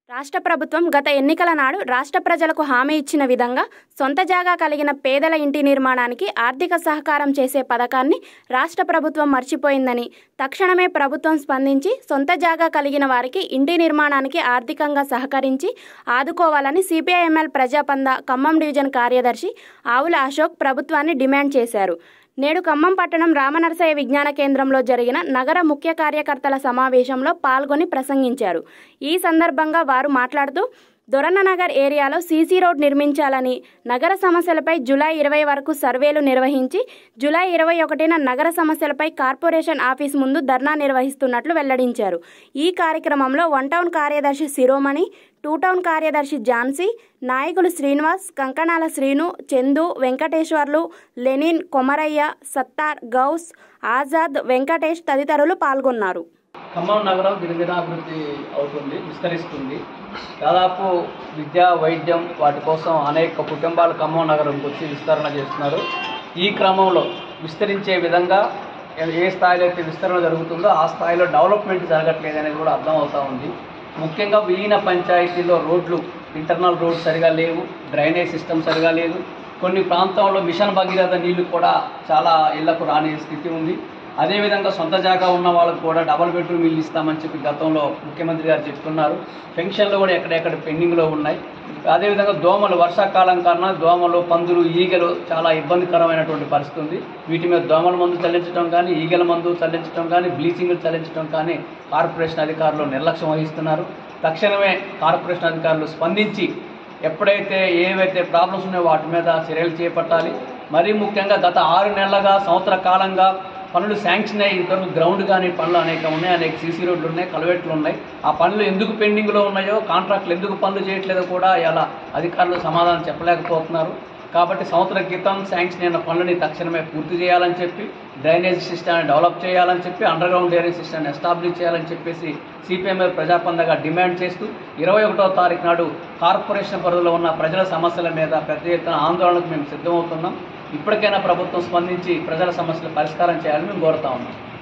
రాష్ట్ర ప్రభుత్వం గత ఎన్నికల నాడు రాష్ట్ర ప్రజలకు హామీ ఇచ్చిన విధంగా సొంత జాగా కలిగిన పేదల ఇంటి నిర్మాణానికి ఆర్థిక సహకారం చేసే పథకాన్ని రాష్ట్ర ప్రభుత్వం మర్చిపోయిందని తక్షణమే ప్రభుత్వం స్పందించి సొంత జాగా కలిగిన వారికి ఇంటి నిర్మాణానికి ఆర్థికంగా సహకరించి ఆదుకోవాలని సిపిఐఎంఎల్ ప్రజాపంద ఖమ్మం డివిజన్ కార్యదర్శి ఆవుల అశోక్ ప్రభుత్వాన్ని డిమాండ్ చేశారు నేడు ఖమ్మం పట్టణం రామనరసయ్య విజ్ఞాన కేంద్రంలో జరిగిన నగర ముఖ్య కార్యకర్తల సమావేశంలో పాల్గొని ప్రసంగించారు ఈ సందర్భంగా వారు మాట్లాడుతూ దొరన్ననగర్ ఏరియాలో సీసీ రోడ్ నిర్మించాలని నగర సమస్యలపై జూలై ఇరవై వరకు సర్వేలు నిర్వహించి జూలై ఇరవై ఒకటిన నగర సమస్యలపై కార్పొరేషన్ ఆఫీస్ ముందు ధర్నా నిర్వహిస్తున్నట్లు వెల్లడించారు ఈ కార్యక్రమంలో వన్ టౌన్ కార్యదర్శి శిరోమణి టూ టౌన్ కార్యదర్శి ఝాన్సీ నాయకులు శ్రీనివాస్ కంకణాల శ్రీను చందు వెంకటేశ్వర్లు లెనిన్ కొమరయ్య సత్తార్ గౌస్ ఆజాద్ వెంకటేష్ తదితరులు పాల్గొన్నారు ఖమ్మం నగరం దినదినాభివృద్ధి అవుతుంది విస్తరిస్తుంది దాదాపు విద్య వైద్యం వాటి కోసం అనేక కుటుంబాలు ఖమ్మం నగరంకి వచ్చి విస్తరణ చేస్తున్నారు ఈ క్రమంలో విస్తరించే విధంగా ఏ- ఏ స్థాయిలో అయితే విస్తరణ జరుగుతుందో ఆ స్థాయిలో డెవలప్మెంట్ జరగట్లేదు అనేది కూడా అర్థం అవుతా ఉంది ముఖ్యంగా విలీన పంచాయతీలో రోడ్లు ఇంటర్నల్ రోడ్ సరిగా లేవు డ్రైనేజ్ సిస్టమ్ సరిగా లేదు కొన్ని ప్రాంతాల్లో మిషన్ భగీరథ నీళ్లు కూడా చాలా ఇళ్లకు రాని స్థితి ఉంది అదేవిధంగా సొంత జాగా ఉన్న వాళ్ళకు కూడా డబల్ బెడ్రూమ్ ఇల్లు ఇస్తామని చెప్పి గతంలో ముఖ్యమంత్రి గారు చెప్తున్నారు పెన్షన్లు కూడా ఎక్కడెక్కడ పెండింగ్లో ఉన్నాయి అదేవిధంగా దోమలు వర్షాకాలం కన్నా దోమలు పందులు ఈగలు చాలా ఇబ్బందికరమైనటువంటి పరిస్థితి ఉంది వీటి మీద దోమల మందు చల్లించడం కానీ ఈగల మందు చల్లించడం కానీ బ్లీచింగ్ చల్లించడం కానీ కార్పొరేషన్ అధికారులు నిర్లక్ష్యం వహిస్తున్నారు తక్షణమే కార్పొరేషన్ అధికారులు స్పందించి ఎప్పుడైతే ఏవైతే ప్రాబ్లమ్స్ ఉన్నాయో వాటి మీద చర్యలు చేపట్టాలి మరీ ముఖ్యంగా గత ఆరు నెలలుగా సంవత్సర కాలంగా పనులు శాంక్షన్ అయ్యి ఇంతవరకు గ్రౌండ్ కానీ పనులు అనేక ఉన్నాయి అనేక సీసీ రోడ్లు ఉన్నాయి కలవెట్లు ఉన్నాయి ఆ పనులు ఎందుకు పెండింగ్లో ఉన్నాయో కాంట్రాక్టులు ఎందుకు పనులు చేయట్లేదో కూడా ఇలా అధికారులు సమాధానం చెప్పలేకపోతున్నారు కాబట్టి సంవత్సర క్రితం శాంక్షన్ అయిన పనులని తక్షణమే పూర్తి చేయాలని చెప్పి డ్రైనేజ్ సిస్టమ్ని డెవలప్ చేయాలని చెప్పి అండర్ గ్రౌండ్ డ్రైనేజ్ సిస్టమ్ని ఎస్టాబ్లిష్ చేయాలని చెప్పేసి సిపిఎంఐ ప్రజాపందగా డిమాండ్ చేస్తూ ఇరవై ఒకటో తారీఖు నాడు కార్పొరేషన్ పరిధిలో ఉన్న ప్రజల సమస్యల మీద పెద్ద ఎత్తున ఆందోళనకు మేము సిద్ధమవుతున్నాం ఇప్పటికైనా ప్రభుత్వం స్పందించి ప్రజల సమస్యల పరిష్కారం చేయాలని మేము కోరుతా ఉన్నాం